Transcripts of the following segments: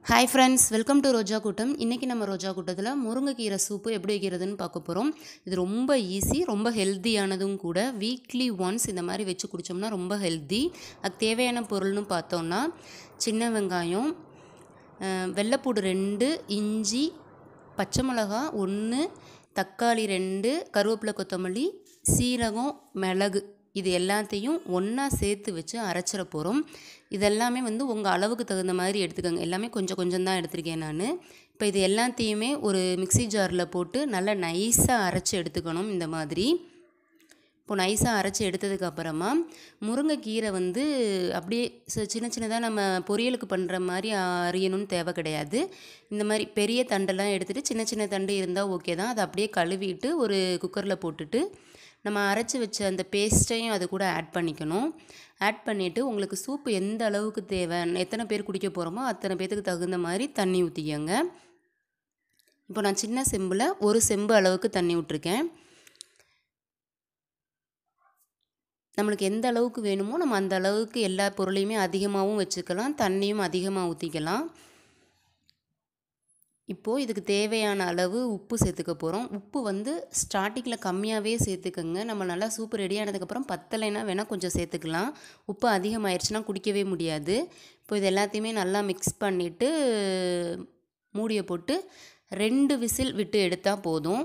hi friends welcome to Roja Koottam இன்றைக்கி நம்ம ரோஜா கூட்டத்தில் முருங்கைக்கீரை சூப்பு எப்படி வைக்கிறதுன்னு பார்க்க போகிறோம் இது ரொம்ப ஈஸி ரொம்ப ஹெல்த்தியானதும் கூட வீக்லி ஒன்ஸ் இந்த மாதிரி வச்சு குடித்தோம்னா ரொம்ப ஹெல்த்தி அதுக்கு தேவையான பொருள்னு பார்த்தோம்னா சின்ன வெங்காயம் அஹ், வெள்ளைப்பூடு ரெண்டு இஞ்சி பச்சை மிளகா ஒன்று தக்காளி ரெண்டு கருவேப்பிலை கொத்தமல்லி சீரகம் மிளகு இது எல்லாத்தையும் ஒன்றா சேர்த்து வச்சு அரைச்சிட போகிறோம் இதெல்லாமே வந்து உங்கள் அளவுக்கு தகுந்த மாதிரி எடுத்துக்கோங்க எல்லாமே கொஞ்சம் கொஞ்சம் தான் எடுத்திருக்கேன் நான் இப்போ இது எல்லாத்தையுமே ஒரு மிக்ஸி ஜாரில் போட்டு நல்லா நைஸாக அரைச்சி எடுத்துக்கணும் இந்த மாதிரி இப்போ நைஸாக அரைச்சி எடுத்ததுக்கு அப்புறமா முருங்கைக்கீரை வந்து அப்படியே சி- சின்ன சின்னதாக நம்ம பொரியலுக்கு பண்ணுற மாதிரி அரியணும்னு தேவை கிடையாது இந்த மாதிரி பெரிய தண்டெல்லாம் எடுத்துகிட்டு சின்ன சின்ன தண்டு இருந்தால் ஓகே தான் அதை அப்படியே கழுவிட்டு ஒரு குக்கரில் போட்டுட்டு நம்ம அரைச்சி வச்ச அந்த பேஸ்ட்டையும் அது கூட ஆட் பண்ணிக்கணும் ஆட் பண்ணிவிட்டு உங்களுக்கு சூப்பு எந்த அளவுக்கு தேவை எத்தனை பேர் குடிக்க போகிறோமோ அத்தனை பேர்த்துக்கு தகுந்த மாதிரி தண்ணி ஊற்றிக்கங்க இப்போ நான் சின்ன செம்பில் ஒரு செம்பு அளவுக்கு தண்ணி விட்ருக்கேன் நம்மளுக்கு எந்த அளவுக்கு வேணுமோ நம்ம அந்த அளவுக்கு எல்லா பொருளையுமே அதிகமாகவும் வச்சுக்கலாம் தண்ணியும் அதிகமாக ஊற்றிக்கலாம் இப்போது இதுக்கு தேவையான அளவு உப்பு சேர்த்துக்க போகிறோம் உப்பு வந்து ஸ்டார்டிங்கில் கம்மியாகவே சேர்த்துக்கோங்க நம்ம நல்லா சூப்பு ரெடி ஆனதுக்கப்புறம் பத்தலைன்னா வேணால் கொஞ்சம் சேர்த்துக்கலாம் உப்பு அதிகமாயிருச்சுன்னா குடிக்கவே முடியாது இப்போ இது எல்லாத்தையுமே நல்லா மிக்ஸ் பண்ணிவிட்டு மூடியை போட்டு ரெண்டு விசில் விட்டு எடுத்தால் போதும்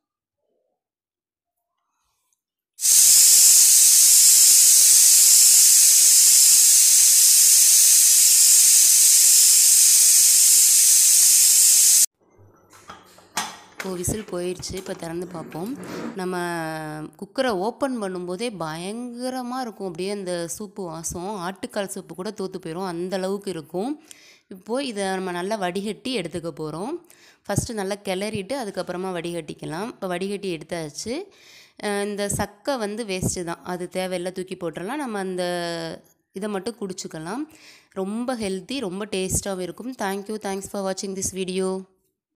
இப்போ விசில் போயிடுச்சு இப்போ திறந்து பார்ப்போம் நம்ம குக்கரை ஓப்பன் பண்ணும்போதே பயங்கரமாக இருக்கும் அப்படியே அந்த சூப்பு வாசம் ஆட்டுக்கால் சூப்பு கூட தோற்று போயிடும் அந்த அளவுக்கு இருக்கும் இப்போது இதை நம்ம நல்லா வடிகட்டி எடுத்துக்க போகிறோம் ஃபஸ்ட்டு நல்லா கிளறிட்டு அதுக்கப்புறமா வடிகட்டிக்கலாம் இப்போ வடிகட்டி எடுத்தாச்சு அஹ் இந்த சக்கை வந்து வேஸ்ட்டு தான் அது தேவையில்லை தூக்கி போட்டுடலாம் நம்ம அந்த இதை மட்டும் குடிச்சுக்கலாம் ரொம்ப ஹெல்த்தி ரொம்ப டேஸ்ட்டாகவும் இருக்கும் தேங்க்யூ தேங்க்ஸ் ஃபார் வாட்சிங் திஸ் வீடியோ